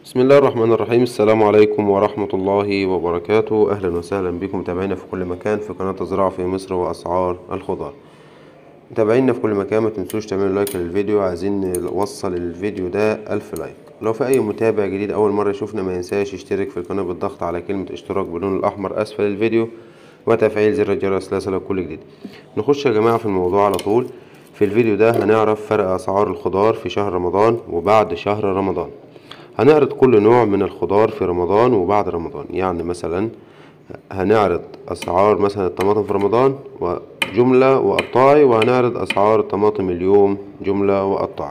بسم الله الرحمن الرحيم السلام عليكم ورحمة الله وبركاته أهلا وسهلا بكم متابعينا في كل مكان في قناة الزراعة في مصر وأسعار الخضار متابعينا في كل مكان ما تنسوش تعملوا لايك للفيديو عايزين نوصل الفيديو ده ألف لايك لو في أي متابع جديد أول مرة يشوفنا ما ينساش يشترك في القناة بالضغط على كلمة اشتراك باللون الأحمر أسفل الفيديو وتفعيل زر الجرس ليصلك كل جديد نخش يا جماعة في الموضوع على طول في الفيديو ده هنعرف فرق أسعار الخضار في شهر رمضان وبعد شهر رمضان هنعرض كل نوع من الخضار في رمضان وبعد رمضان يعني مثلا هنعرض أسعار مثلا الطماطم في رمضان وجملة وقطاعي وهنعرض أسعار الطماطم اليوم جملة وقطاعي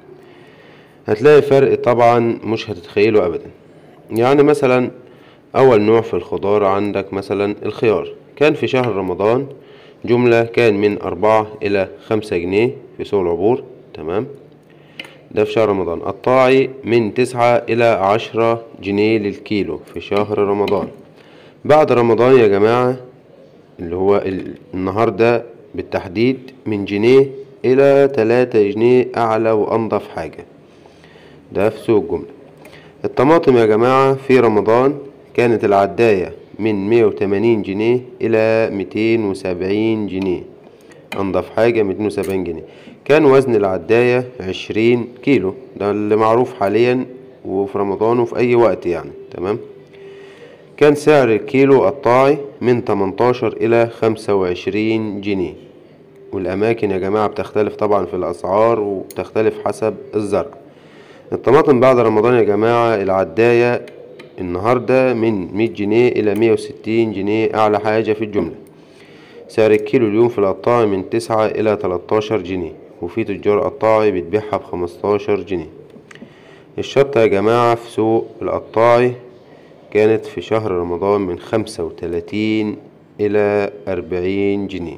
هتلاقي فرق طبعا مش هتتخيله أبدا يعني مثلا أول نوع في الخضار عندك مثلا الخيار كان في شهر رمضان جملة كان من أربعة إلى خمسة جنيه في سوق العبور تمام ده في شهر رمضان قطاعي من تسعة إلى عشرة جنيه للكيلو في شهر رمضان بعد رمضان يا جماعة اللي هو النهاردة بالتحديد من جنيه إلى تلاتة جنيه أعلى وأنضف حاجة ده في سوق الجملة الطماطم يا جماعة في رمضان كانت العداية من مية وتمانين جنيه إلى ميتين وسبعين جنيه أنضف حاجة ميتين وسبعين جنيه كان وزن العداية عشرين كيلو ده اللي معروف حاليا وفي رمضان وفي أي وقت يعني تمام كان سعر الكيلو قطاعي من تمنتاشر إلى خمسة وعشرين جنيه والأماكن يا جماعة بتختلف طبعا في الأسعار وبتختلف حسب الزرع الطماطم بعد رمضان يا جماعة العداية النهاردة من مية جنيه إلى مية وستين جنيه أعلى حاجة في الجملة سعر الكيلو اليوم في القطاعي من تسعة إلى تلاتاشر جنيه وفي تجار قطاعي بتبيعها بخمستاشر جنيه الشطة يا جماعة في سوق القطاعي كانت في شهر رمضان من خمسة وتلاتين إلى أربعين جنيه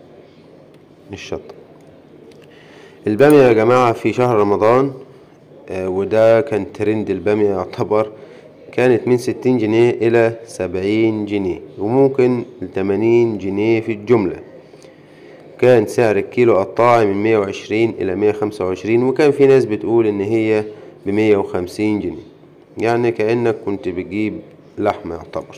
الشطة البامية يا جماعة في شهر رمضان آه وده كان ترند البامية يعتبر كانت من ستين جنيه إلى سبعين جنيه وممكن لتمانين جنيه في الجملة كان سعر الكيلو قطاعي من مية وعشرين إلى مية خمسة وعشرين وكان في ناس بتقول إن هي بمية وخمسين جنيه يعني كأنك كنت بتجيب لحمة يعتبر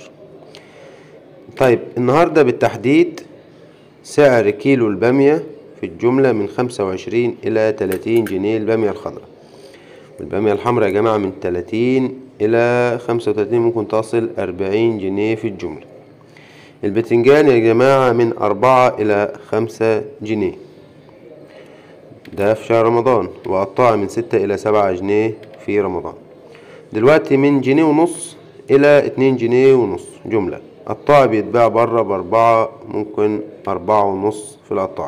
طيب النهاردة بالتحديد سعر كيلو البامية في الجملة من خمسة وعشرين إلى تلاتين جنيه البامية الخضراء البامية الحمراء يا جماعة من تلاتين إلى خمسة وتلاتين ممكن تصل أربعين جنيه في الجملة البتنجان يا جماعة من أربعة إلى خمسة جنيه ده في شهر رمضان وقطاع من ستة إلى سبعة جنيه في رمضان دلوقتي من جنيه ونص إلى اتنين جنيه ونص جملة قطاع بيتباع بره بأربعة ممكن أربعة ونص في القطاع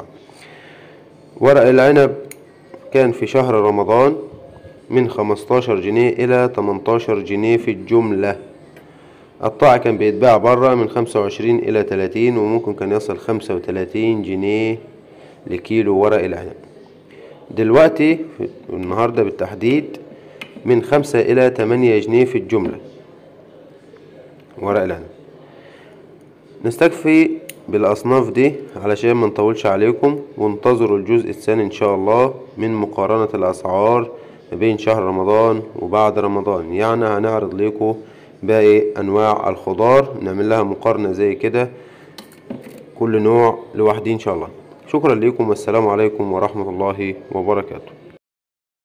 ورق العنب كان في شهر رمضان من خمستاشر جنيه إلى تمنتاشر جنيه في الجملة قطاع كان بيتباع برا من خمسة وعشرين إلى تلاتين وممكن كان يصل خمسة وتلاتين جنيه لكيلو ورق العنب دلوقتي النهاردة بالتحديد من خمسة إلى تمانية جنيه في الجملة ورق العنب نستكفي بالأصناف دي علشان ما نطولش عليكم وانتظروا الجزء الثاني إن شاء الله من مقارنة الأسعار ما بين شهر رمضان وبعد رمضان يعني هنعرض لكم باقي انواع الخضار نعمل لها مقارنة زي كده كل نوع لوحده ان شاء الله شكرا لكم والسلام عليكم ورحمة الله وبركاته